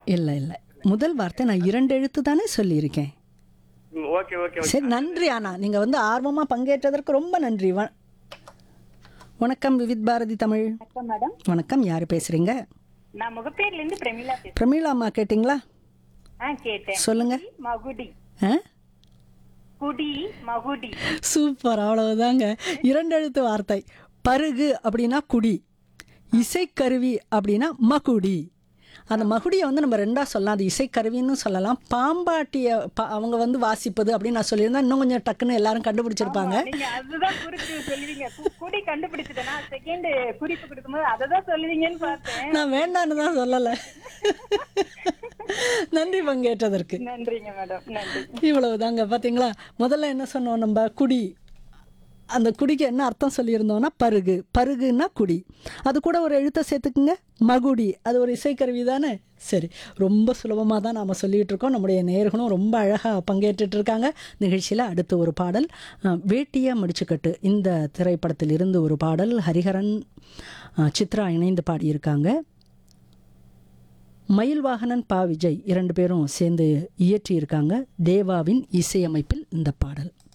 இல்லை இல்லை முதல் வார்த்தை நான் இரண்டு எழுத்து தானே சொல்லியிருக்கேன் ம், ஓகே ஓகே ஓகே சரி நன்றி அண்ணா நீங்கள் வந்து ஆர்வமாக பங்கேற்றதற்கு ரொம்ப நன்றி வ வணக்கம் விவித் பாரதி தமிழ் வணக்கம் மேடம் வணக்கம் யார் பேசுகிறீங்க நான் முகப்பேர்ல இருந்து பிரமிளா பேசுறேன் பிரமீளா அம்மா கேட்டிங்களா ஆ கேட்டேன் சொல்லுங்க மகுடி ஆ குடி மகுடி சூப்பர் அவ்வளவுதாங்க இரண்டு எழுத்து வார்த்தை பருகு அப்படின்னா குடி இசைக்கருவி அப்படின்னா மகுடி அந்த மகுடியை வந்து நம்ம ரெண்டா சொல்லலாம் அது இசைக்கருவின்னு சொல்லலாம் பாம்பாட்டிய பா அவங்க வந்து வாசிப்பது அப்படின்னு நான் சொல்லியிருந்தா இன்னும் கொஞ்சம் டக்குன்னு எல்லாரும் கண்டுபிடிச்சிருப்பாங்க நீங்க அதுதான் குறிப்பு சொல்லுவீங்க கு- குடி கண்டுபிடிச்சிட்டேன் நான் செகண்ட் குறிப்பு கொடுக்கும்போது அதை தான் சொல்லுவீங்கன்னு பார்த்தேன் நான் வேண்டான்னு தான் சொல்லலை நன்றி பங்கேற்றதற்கு நன்றிங்க மேடம் நன்றி இவ்வளவுதாங்க பார்த்தீங்களா முதல்ல என்ன சொன்னோம் நம்ம குடி அந்த குடிக்கு என்ன அர்த்தம் சொல்லியிருந்தோம்னா பருகு பருகுன்னா குடி அது கூட ஒரு எழுத்தை சேர்த்துக்குங்க மகுடி அது ஒரு இசைக்கருவி தானே சரி ரொம்ப சுலபமாக தான் நாம் சொல்லிகிட்டு இருக்கோம் நம்முடைய நேர்களும் ரொம்ப அழகாக பங்கேற்றுட்டு இருக்காங்க நிகழ்ச்சியில் அடுத்து ஒரு பாடல் அஹ், வேட்டிய முடிச்சுக்கட்டு இந்த திரைப்படத்தில் இருந்து ஒரு பாடல் ஹரிஹரன் அஹ், சித்ரா இணைந்து பாடியிருக்காங்க மயில் வாகனன் பா விஜய் இரண்டு பேரும் சேர்ந்து இயற்றியிருக்காங்க தேவாவின் இசையமைப்பில் இந்த பாடல்